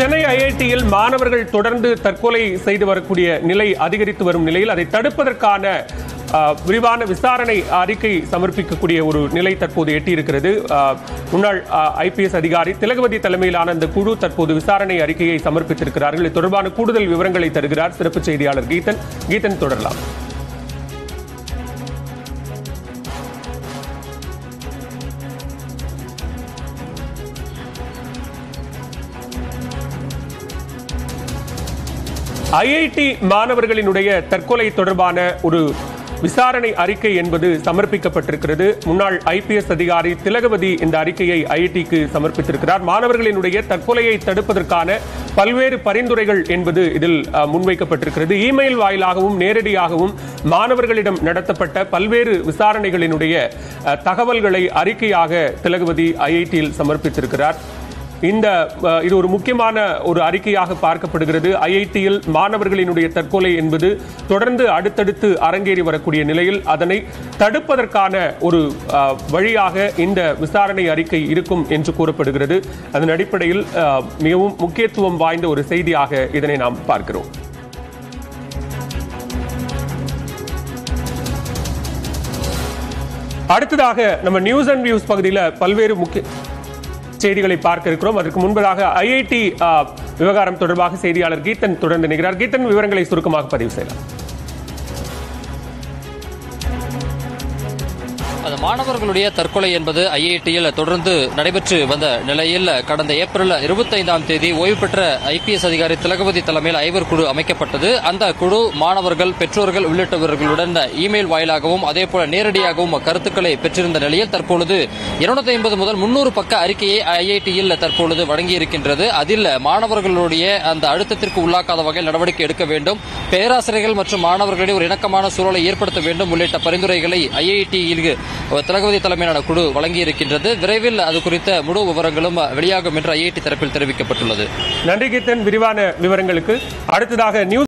சென்னை ஐஐடியில் மாணவர்கள் தொடர்ந்து தற்கொலை செய்து வரக்கூடிய நிலை அதிகரித்து வரும் நிலையில் அதை தடுப்பதற்கான அஹ், விரிவான விசாரணை அறிக்கை சமர்ப்பிக்கக்கூடிய ஒரு நிலை தற்போது எட்டியிருக்கிறது அஹ், முன்னாள் ஐபிஎஸ் அதிகாரி திலகவதி தலைமையிலான இந்த குழு தற்போது விசாரணை அறிக்கையை சமர்ப்பித்திருக்கிறார்கள் இது தொடர்பான கூடுதல் விவரங்களை தருகிறார் சிறப்பு செய்தியாளர் கீதன் கீதன் தொடரலாம் ஐஐடி மாணவர்களினுடைய தற்கொலை தொடர்பான ஒரு விசாரணை அறிக்கை என்பது சமர்ப்பிக்கப்பட்டிருக்கிறது முன்னாள் ஐபிஎஸ் அதிகாரி திலகவதி இந்த அறிக்கையை ஐஐடிக்கு சமர்ப்பித்திருக்கிறார் மாணவர்களினுடைய தற்கொலையை தடுப்பதற்கான பல்வேறு பரிந்துரைகள் என்பது இதில் அஹ், முன்வைக்கப்பட்டிருக்கிறது இமெயில் வாயிலாகவும் நேரடியாகவும் மாணவர்களிடம் நடத்தப்பட்ட பல்வேறு விசாரணைகளினுடைய அஹ், தகவல்களை அறிக்கையாக திலகவதி ஐஐடியில் சமர்ப்பித்திருக்கிறார் இந்த அஹ், இது ஒரு முக்கியமான ஒரு அறிக்கையாக பார்க்கப்படுகிறது ஐஐடியில் மாணவர்களினுடைய தற்கொலை என்பது தொடர்ந்து அடுத்தடுத்து அரங்கேறி வரக்கூடிய நிலையில் அதனை தடுப்பதற்கான ஒரு அஹ், வழியாக இந்த விசாரணை அறிக்கை இருக்கும் என்று கூறப்படுகிறது அதன் அடிப்படையில் அஹ், மிகவும் முக்கியத்துவம் வாய்ந்த ஒரு செய்தியாக இதனை நாம் பார்க்கிறோம் அடுத்ததாக நம்ம நியூஸ் அண்ட் வியூஸ் பகுதியில் பல்வேறு முக்கிய செய்திகளை பார்க்க இருக்கிறோம் அதற்கு முன்பதாக ஐஐடி விவகாரம் தொடர்பாக செய்தியாளர் கீதன் தொடர்ந்து நிற்கிறார் கீதன் விவரங்களை சுருக்கமாக பதிவு செய்யலாம் அந்த மாணவர்களுடைய தற்கொலை என்பது ஐஐடியில் தொடர்ந்து நடைபெற்று வந்த நிலையில் கடந்த ஏப்ரல் இருபத்தைந்தாம் தேதி ஓய்வு பெற்ற ஐபிஎஸ் அதிகாரி திலகவதி தலைமையில் ஐவர் குழு அமைக்கப்பட்டது அந்த குழு மாணவர்கள் பெற்றோர்கள் உள்ளிட்டவர்களுடன் இமெயில் வாயிலாகவும் அதே போல நேரடியாகவும் கருத்துக்களை பெற்றிருந்த நிலையில் தற்பொழுது இருநூத்தி ஐம்பது முதல் முன்னூறு பக்க அறிக்கையை ஐஐடியில் தற்பொழுது வழங்கியிருக்கின்றது அதில் மாணவர்களுடைய அந்த அழுத்தத்திற்கு உள்ளாக்காத வகையில் நடவடிக்கை எடுக்க வேண்டும் பேராசிரியர்கள் மற்றும் மாணவர்களிடையே ஒரு இணக்கமான சூழலை ஏற்படுத்த வேண்டும் உள்ளிட்ட பரிந்துரைகளை ஐஐடியில் திலகவதி தலைமையிலான குழு வழங்கியிருக்கின்றது விரைவில் அது குறித்த முழு விவரங்களும் வெளியாகும் என்று ஐஐடி தரப்பில் தெரிவிக்கப்பட்டுள்ளது நன்றி கீதன் விரிவான விவரங்களுக்கு அடுத்ததாக நியூஸ்